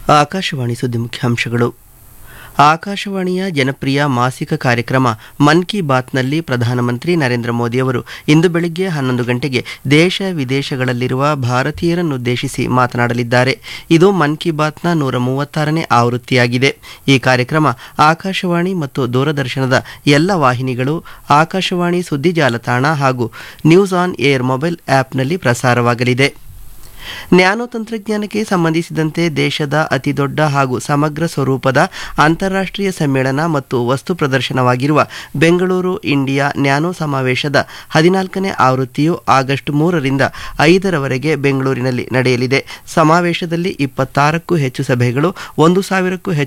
ಆಕಾಶವಾಣಿ ಸುದ್ದಿ ಮುಖ್ಯಾಂಶಗಳು ಆಕಾಶವಾಣಿಯ ಜನಪ್ರಿಯ ಮಾಸಿಕ ಕಾರ್ಯಕ್ರಮ ಮನ್ ಕಿ ಬಾತ್ನಲ್ಲಿ ಪ್ರಧಾನಮಂತ್ರಿ ನರೇಂದ್ರ ಮೋದಿಯವರು ಇಂದು ಬೆಳಿಗ್ಗೆ ಹನ್ನೊಂದು ಗಂಟೆಗೆ ದೇಶ ವಿದೇಶಗಳಲ್ಲಿರುವ ಭಾರತೀಯರನ್ನುದ್ದೇಶಿಸಿ ಮಾತನಾಡಲಿದ್ದಾರೆ ಇದು ಮನ್ ಕಿ ಬಾತ್ನ ನೂರ ಮೂವತ್ತಾರನೇ ಆವೃತ್ತಿಯಾಗಿದೆ ಈ ಕಾರ್ಯಕ್ರಮ ಆಕಾಶವಾಣಿ ಮತ್ತು ದೂರದರ್ಶನದ ಎಲ್ಲ ವಾಹಿನಿಗಳು ಆಕಾಶವಾಣಿ ಸುದ್ದಿ ಜಾಲತಾಣ ಹಾಗೂ ನ್ಯೂಸ್ ಆನ್ ಏರ್ ಮೊಬೈಲ್ ಆ್ಯಪ್ನಲ್ಲಿ ಪ್ರಸಾರವಾಗಲಿದೆ ನ್ಯಾನೋ ತಂತ್ರಜ್ಞಾನಕ್ಕೆ ಸಂಬಂಧಿಸಿದಂತೆ ದೇಶದ ಅತಿದೊಡ್ಡ ಹಾಗೂ ಸಮಗ್ರ ಸ್ವರೂಪದ ಅಂತಾರಾಷ್ಟ್ರೀಯ ಸಮ್ಮೇಳನ ಮತ್ತು ವಸ್ತು ಪ್ರದರ್ಶನವಾಗಿರುವ ಬೆಂಗಳೂರು ಇಂಡಿಯಾ ನ್ಯಾನೋ ಸಮಾವೇಶದ ಹದಿನಾಲ್ಕನೇ ಆವೃತ್ತಿಯು ಆಗಸ್ಟ್ ಮೂರರಿಂದ ಐದರವರೆಗೆ ಬೆಂಗಳೂರಿನಲ್ಲಿ ನಡೆಯಲಿದೆ ಸಮಾವೇಶದಲ್ಲಿ ಇಪ್ಪತ್ತಾರಕ್ಕೂ ಹೆಚ್ಚು ಸಭೆಗಳು ಒಂದು ಸಾವಿರಕ್ಕೂ ಹೆಚ್ಚು